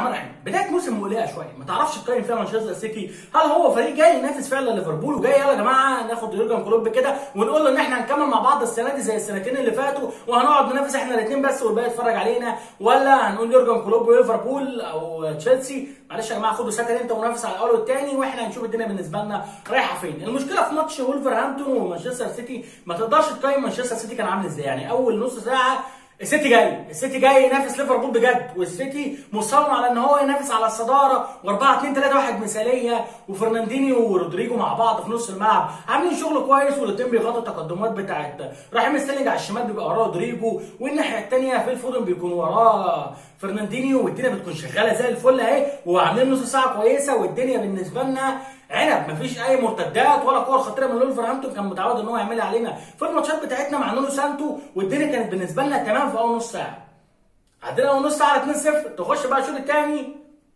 الرحمن الرحيم بدايه موسم مقلقه شويه ما تعرفش تقيم فيها مانشستر سيتي هل هو فريق جاي ينافس فعلا ليفربول وجاي يلا يا جماعه ناخد يورجن كلوب كده ونقول له ان احنا هنكمل مع بعض السنه دي زي السنتين اللي فاتوا وهنقعد ننافس احنا الاثنين بس والباقي يتفرج علينا ولا هنقول يورجن كلوب وليفربول او تشيلسي معلش يا جماعه خدوا سكن انت ونافس على الاول والثاني واحنا هنشوف الدنيا بالنسبه لنا رايحه فين المشكله في ماتش ولفرهامبتون ومانشستر سيتي ما تقدرش تقيم مانشستر سيتي كان عامل ازاي يعني اول نص ساعه السيتي جاي السيتي جاي ينافس ليفربول بجد والسيتي مصمم على ان هو ينافس على الصداره و4 2 3 1 مثاليه وفرناندينيو ورودريجو مع بعض في نص الملعب عاملين شغل كويس والاثنين بيغطوا التقدمات بتاعت رحيم ستيرلينج على الشمال بيبقى وراه رودريجو والناحيه الثانيه في الفودن بيكون وراه فرناندينيو والدنيا بتكون شغاله زي الفل اهي وعاملين نص ساعه كويسه والدنيا بالنسبه لنا عنب مفيش اي مرتدات ولا كور خطيره من لولفرهامبتون كان متعود ان هو يعملها علينا في الماتشات بتاعتنا مع نونو سانتو والدنيا كانت بالنسبه لنا تمام في اول نص ساعه عدينا اول نص ساعه على 2-0 تخش بقى الشوط الثاني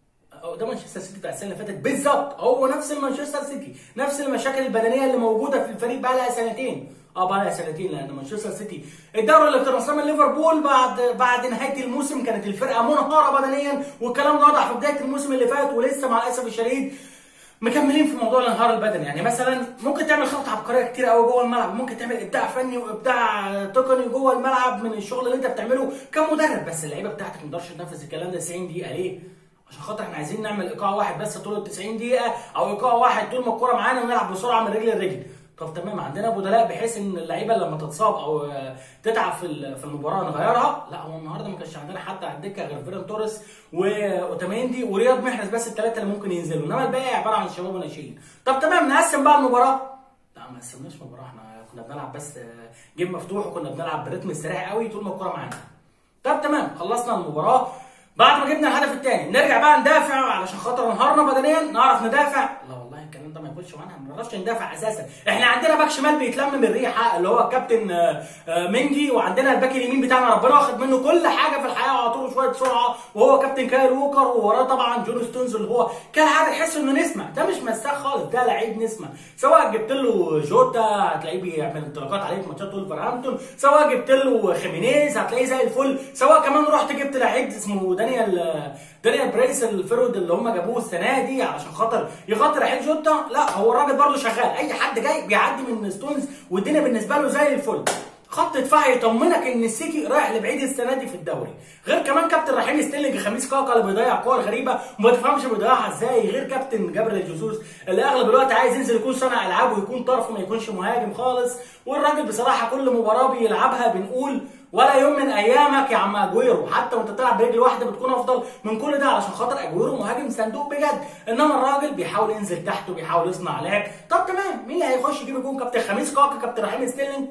ده مانشستر سيتي بتاع السنه اللي فاتت بالظبط هو نفس المانشستر سيتي نفس المشاكل البدنيه اللي موجوده في الفريق بقى لها سنتين اه بقى لها سنتين لان مانشستر سيتي الدوري اللي اقتنصناه من ليفربول بعد بعد نهايه الموسم كانت الفرقه منهاره بدنيا والكلام ده واضح في بدايه الموسم اللي فات ولسه مع الاسف الشديد مكملين في موضوع الانهار البدني يعني مثلا ممكن تعمل خطه عبقريه كتير قوي جوه الملعب ممكن تعمل ابداع فني وابداع تقني جوه الملعب من الشغل اللي انت بتعمله كمدرب بس اللعيبه بتاعتك ما تقدرش تنفذ الكلام ده 90 دقيقه ليه؟ عشان خاطر احنا عايزين نعمل ايقاع واحد بس طول ال 90 دقيقه او ايقاع واحد طول ما الكوره معانا ونلعب بسرعه من رجل لرجل طب تمام عندنا بدلاء بحيث ان اللعيبه لما تتصاب او تتعب في في المباراه نغيرها لا هو النهارده ما كانش عندنا حد على الدكه غير فيران توريس واوتاميندي ورياض محرز بس الثلاثه اللي ممكن ينزلوا انما الباقي عباره عن شباب وناشئين طب تمام نقسم بقى المباراه لا ما قسمناش مباراه احنا كنا بنلعب بس جيم مفتوح وكنا بنلعب برتم سريع قوي طول ما الكوره معانا طب تمام خلصنا المباراه بعد ما جبنا الهدف الثاني نرجع بقى ندافع علشان خاطر انهارنا بدنيا نعرف ندافع لا والله الكلام ده ما ياكلش معانا ما بنعرفش ندافع اساسا احنا عندنا باك شمال بيتلم من الريحه اللي هو الكابتن منجي وعندنا الباك اليمين بتاعنا ربنا واخد منه كل حاجه في الحياه وعطوله شويه سرعه وهو كابتن كايل ووكر ووراه طبعا جون ستونز اللي هو كالعاده تحس انه نسمه ده مش مساك خالص ده لعيب نسمه سواء جبت له جوتا هتلاقيه بيعمل انطلاقات عليه في ماتشات ولفرهامبتون سواء جبت له خيمينيز هتلاقيه زي الفل سواء كمان رحت جبت لعيب اسمه دانيال دانيال بريس الفرود اللي هم جابوه السنه دي علشان خاطر يغطي رحيل جوتا لا هو الراجل برضه شغال اي حد جاي بيعدي من ستونز والدنيا بالنسبه له زي الفل خط دفاع يطمنك ان السيتي رايح لبعيد السنه دي في الدوري غير كمان كابتن رحيم ستيلينج خميس كاكا اللي بيضيع كور غريبه وما تفهمش بيضيعها ازاي غير كابتن جابريل جيسوس اللي اغلب الوقت عايز ينزل يكون صانع العاب ويكون طرف ما يكونش مهاجم خالص والراجل بصراحه كل مباراه بيلعبها بنقول ولا يوم من ايامك يا عم اجويرو حتى وانت بتلعب برجل واحده بتكون افضل من كل ده علشان خاطر اجويرو مهاجم صندوق بجد انما الراجل بيحاول ينزل تحت وبيحاول يصنع لعب طب تمام مين اللي هيخش يجيب جون كابتن خميس كاكا كابتن رحيم ستيرلينج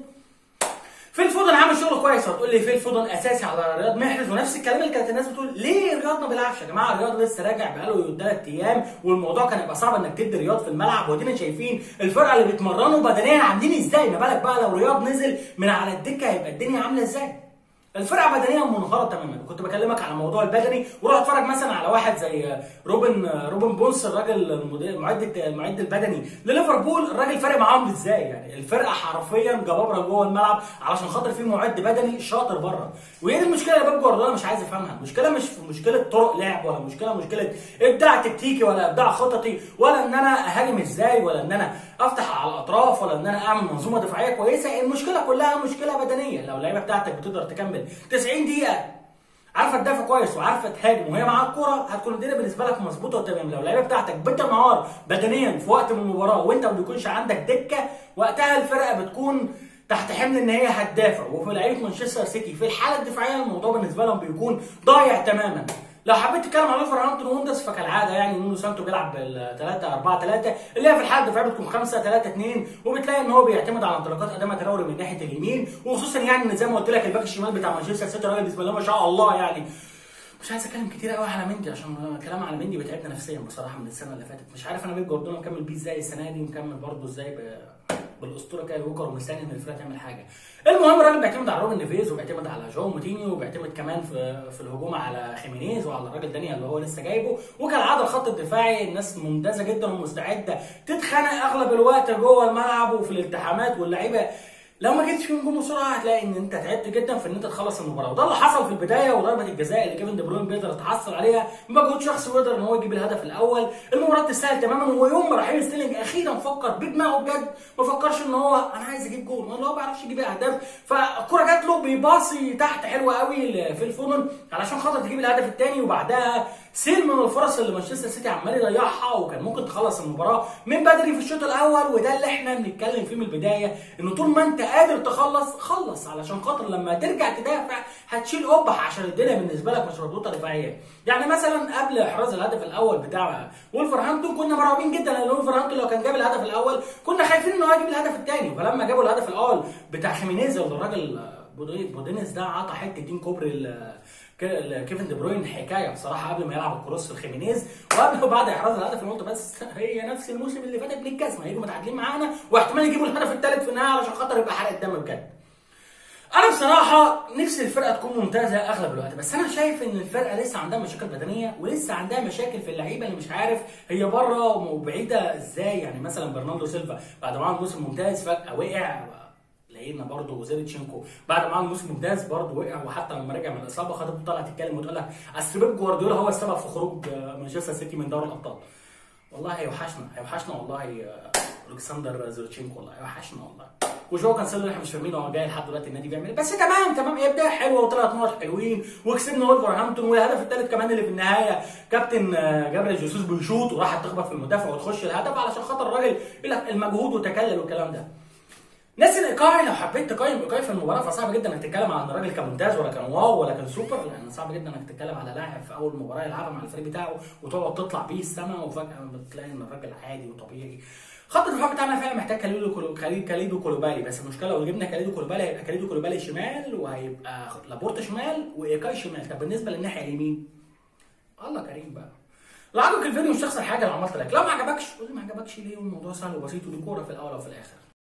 في الفودن عامل شغل كويس هتقول لي في الفودن اساسي على رياض محرز ونفس الكلام اللي كانت الناس بتقول ليه رياض ما بيلعبش يا جماعه رياض لسه راجع بقاله ثلاث ايام والموضوع كان هيبقى صعب انك تدي رياض في الملعب ودينا شايفين الفرقه اللي بيتمرنوا بدنيا عاملين ازاي ما بالك بقى لو رياض نزل من على الدكه هيبقى الدنيا عامله ازاي الفرقه بدنيا منهاره تماما كنت بكلمك على موضوع البدني وروح اتفرج مثلا على واحد زي روبن روبن بونس الراجل المعد المعد البدني لليفربول الراجل فارق معاهم ازاي يعني الفرقه حرفيا جبابره جوه الملعب علشان خاطر في معد بدني شاطر بره وهي دي المشكله اللي بيب جوارديولا مش عايز يفهمها المشكله مش في مشكله طرق لعب ولا مشكله مشكله ابداع تكتيكي ولا ابداع خططي ولا ان انا اهاجم ازاي ولا ان انا افتح على الاطراف ولا ان انا اعمل منظومه دفاعيه كويسه المشكله كلها مشكله بدنيه لو اللعيبه بتاعتك بتقدر تكمل 90 دقيقه عارفه تدافع كويس وعارفه تهاجم وهي معاها الكوره هتكون الدنيا بالنسبه لك مظبوطه وتمام لو اللعيبه بتاعتك بتنهار بدنيا في وقت من المباراه وانت ما بيكونش عندك دكه وقتها الفرقه بتكون تحت حمل ان هي هتدافع وفي لعيبه مانشستر سيتي في الحاله الدفاعيه الموضوع بالنسبه لهم بيكون ضايع تماما لو حبيت تتكلم عن ولفرهامبتون ووندرز فكالعاده يعني نونو سانتو بيلعب بال 3 4 3 اللي هي في الحاله الدفاعيه بتكون 5 3 2 وبتلاقي ان هو بيعتمد على انطلاقات ادامه تراوري من ناحيه اليمين وخصوصا يعني ان زي ما قلت لك الباك الشمال بتاع مانشستر سيتي راجل بسم الله ما شاء الله يعني مش عايز اتكلم كتير قوي على مندي عشان الكلام على مندي بيتعبنا نفسيا بصراحه من السنه اللي فاتت مش عارف انا بيب جوارديولا مكمل بيه ازاي السنه دي ومكمل برضه ازاي بالاسطوره كاي ووكر ومستني ان الفرقه تعمل حاجه. المهم الراجل بيعتمد على روبن نيفيز وبيعتمد على جو موتينيو وبيعتمد كمان في في الهجوم على خيمينيز وعلى الراجل دانيال اللي هو لسه جايبه وكالعاده الخط الدفاعي الناس ممتازه جدا ومستعده تتخانق اغلب الوقت جوه الملعب وفي الالتحامات واللعيبه لو ما جبتش فيهم جون بسرعه هتلاقي ان انت تعبت جدا في ان انت تخلص المباراه وده اللي حصل في البدايه وضربه الجزاء اللي كيفن دي بروين بيقدر يتحصل عليها بمجهود شخصي ويقدر ان هو يجيب الهدف الاول المباراه تستاهل تماما ويوم ما رحيل ستيرلينج اخيرا فكر بدماغه بجد ما فكرش ان هو انا عايز اجيب جول ولا هو ما بيعرفش يجيب اهداف فالكره جات له بيباصي تحت حلوه قوي في الفونن علشان خاطر تجيب الهدف الثاني وبعدها سيل من الفرص اللي مانشستر سيتي عمال يضيعها وكان ممكن تخلص المباراه من بدري في الشوط الاول وده اللي احنا بنتكلم فيه من البدايه ان طول ما انت قادر تخلص خلص علشان خاطر لما ترجع تدافع هتشيل قبح عشان الدنيا بالنسبه لك مش مضغوطه دفاعيا يعني مثلا قبل احراز الهدف الاول بتاع ولفرهامبتون كنا مرعوبين جدا لان ولفرهامبتون لو كان جاب الهدف الاول كنا خايفين ان هو يجيب الهدف الثاني فلما جابوا الهدف الاول بتاع خيمينيز ولا الراجل بودينيز ده عطى حته دين كوبري كيفن دي بروين حكايه بصراحه قبل ما يلعب الكروس الخيمينيز وقبل وبعد احراز الهدف انا قلت بس هي نفس الموسم اللي فات بالجزمه هيجوا متعادلين معانا واحتمال يجيبوا الهدف الثالث في النهايه علشان خاطر يبقى حرق الدم بجد. انا بصراحه نفسي الفرقه تكون ممتازه اغلب الوقت بس انا شايف ان الفرقه لسه عندها مشاكل بدنيه ولسه عندها مشاكل في اللعيبه اللي مش عارف هي بره وبعيده ازاي يعني مثلا برناردو سيلفا بعد ما عمل موسم ممتاز فجاه وقع لقينا برضه زيرتشينكو بعد ما عمل موسم ممتاز برضه وقع وحتى لما رجع من الاصابه خطيبته طلعت تتكلم وتقول لك اصل بيب جوارديولا هو السبب في خروج مانشستر سيتي من دوري الابطال والله هيوحشنا هيوحشنا والله الكسندر زيرتشينكو والله هيوحشنا والله وجو كانسيلو احنا مش فاهمين هو جاي لحد دلوقتي النادي بيعمل ايه بس تمام تمام هي بدايه حلوه وثلاث نقط حلوين وكسبنا ولفرهامبتون والهدف الثالث كمان اللي في النهايه كابتن جابريل جيسوس بيشوط وراحت تخبط في المدافع وتخش الهدف علشان خاطر الراجل يقول لك المجهود وتكلل والكلام ده ناس الايقاعي لو حبيت تقيم ايقاعي في المباراه فصعب جدا انك تتكلم عن الراجل كان ممتاز ولا كان واو ولا كان سوبر لان صعب جدا انك تتكلم على لاعب في اول مباراه يلعبها مع الفريق بتاعه وتقعد تطلع بيه السما وفجاه بتلاقي ان الراجل عادي وطبيعي خط الدفاع بتاعنا فعلا محتاج كاليدو كولو كاليدو كولوبالي بس المشكله لو جبنا كاليدو كولوبالي هيبقى كاليدو كولوبالي شمال وهيبقى لابورتا شمال وايكاي شمال طب بالنسبه للناحيه اليمين الله كريم بقى لو عجبك الفيديو مش هتخسر حاجه لو عملت لك لو ما عجبكش قول لي ما عجبكش ليه والموضوع سهل وبسيط ودي كوره في الاول وفي الاخر